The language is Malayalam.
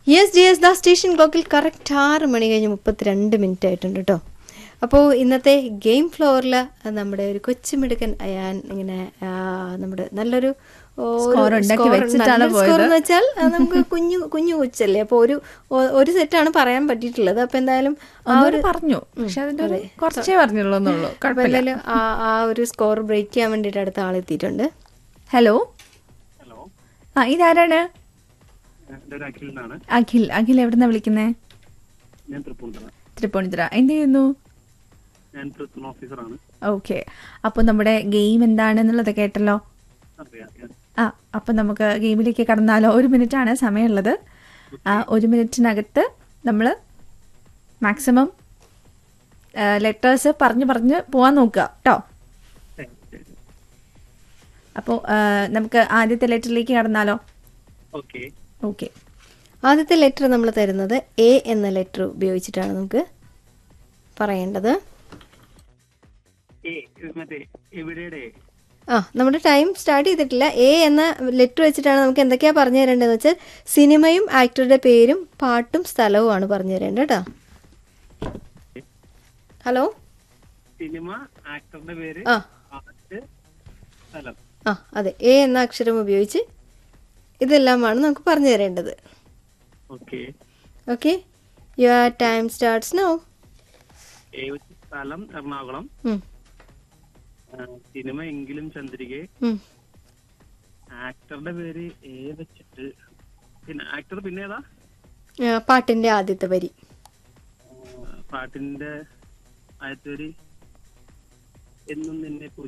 Yes G S the station ക്ലോക്കിൽ കറക്റ്റ് ആറ് മണി കഴിഞ്ഞ് മുപ്പത്തിരണ്ട് മിനിറ്റ് ആയിട്ടുണ്ട് കേട്ടോ അപ്പോൾ ഇന്നത്തെ ഗെയിം ഫ്ലോറിൽ നമ്മുടെ ഒരു കൊച്ചുമിടുക്കൻ അയാൻ ഇങ്ങനെ ആ, നമ്മുടെ നല്ലൊരു ഓ, ഒരു Score ഉണ്ടാക്കി score- വെച്ചിട്ടാണ് നല്ലൊരു പോയത്. score എന്ന് വെച്ചാൽ ആ, നമുക്ക് കുഞ്ഞു കുഞ്ഞു കൊച്ചല്ലേ അപ്പോൾ ഒരു ഒ- ഒരു സെറ്റാണ് പറയാൻ പറ്റിയിട്ടുള്ളത് അപ്പോൾ എന്തായാലും ആ ഒന്നുകൂടെ ഒരു പറഞ്ഞു പക്ഷെ അതിന്റെ ഒരു കുറച്ചേ പറഞ്ഞുള്ളൂ എന്നുള്ളൂ അപ്പോൾ കുഴപ്പമില്ല എന്തായാലും ആ ആ ഒരു സ്കോർ ബ്രേക്ക് ചെയ്യാൻ വേണ്ടിയിട്ട് അടുത്ത ആളെത്തിയിട്ടുണ്ട് ഹലോ ഹലോ ആ ഇതാരാണ് എൻ്റെ ഒരു അഖിൽ എന്നാണ് അഖിൽ അഖിൽ എവിടുന്നാ വിളിക്കുന്നേ ഞാൻ തൃപ്പൂണിത്തറ തൃപ്പൂണിത്തുറ എന്ത് ചെയ്യുന്നു ഞാൻ തൃത്തൂർ ഓഫീസറാണ് ഓക്കെ അപ്പോൾ നമ്മുടെ ഗെയിം എന്താണെന്നുള്ളത് കേട്ടല്ലോ അറിയാം അറിയാം. ആ അപ്പം നമുക്ക് ഗെയിമിലേക്ക് കടന്നാലോ ഒരു മിനിറ്റാണ് സമയമുള്ളത് ആ ഒരു മിനിറ്റിനകത്ത് നമ്മൾ മാക്സിമം ലെറ്റേഴ്സ് പറഞ്ഞ് പറഞ്ഞ് പോവാൻ നോക്കുക കേട്ടോ ശരി, ശരി. അപ്പോൾ നമുക്ക് ആദ്യത്തെ ലെറ്ററിലേക്ക് കടന്നാലോ ഓക്കെ ഓക്കെ ആദ്യത്തെ ലെറ്റർ നമ്മൾ തരുന്നത് എ എന്ന ലെറ്റർ ഉപയോഗിച്ചിട്ടാണ് നമുക്ക് പറയേണ്ടത് ഏ മറ്റേ എവിടെയുടെ ആ നമ്മുടെ ടൈം സ്റ്റാർട്ട് ചെയ്തിട്ടില്ല എ എന്ന ലെറ്റർ വെച്ചിട്ടാണ് നമുക്ക് എന്തൊക്കെയാ പറഞ്ഞു തരേണ്ടതെന്ന് വെച്ചാൽ സിനിമയും ആക്ടറുടെ പേരും പാട്ടും സ്ഥലവുമാണ് പറഞ്ഞു തരേണ്ടത് കേട്ടോ ഹലോ സിനിമ ആക്ടറിന്റെ പേര് ആ പാട്ട് സ്ഥലം ആ അതെ എ എന്ന അക്ഷരം ഉപയോഗിച്ച് ഇതെല്ലാമാണ് നമുക്ക് പറഞ്ഞു തരേണ്ടത് okay okay your time starts now A വെച്ച് സ്ഥലം എറണാകുളം ആ, സിനിമ എങ്കിലും ചന്ദ്രികെ ആക്ടറുടെ പേര് എ വെച്ചിട്ട് പിന്നെ ആക്ടർ പിന്നെ ഏതാ പാട്ടിന്റെ ആദ്യത്തെ വരി ആ, പാട്ടിന്റെ ആദ്യത്തെ ഒരു എന്നും നിന്നെ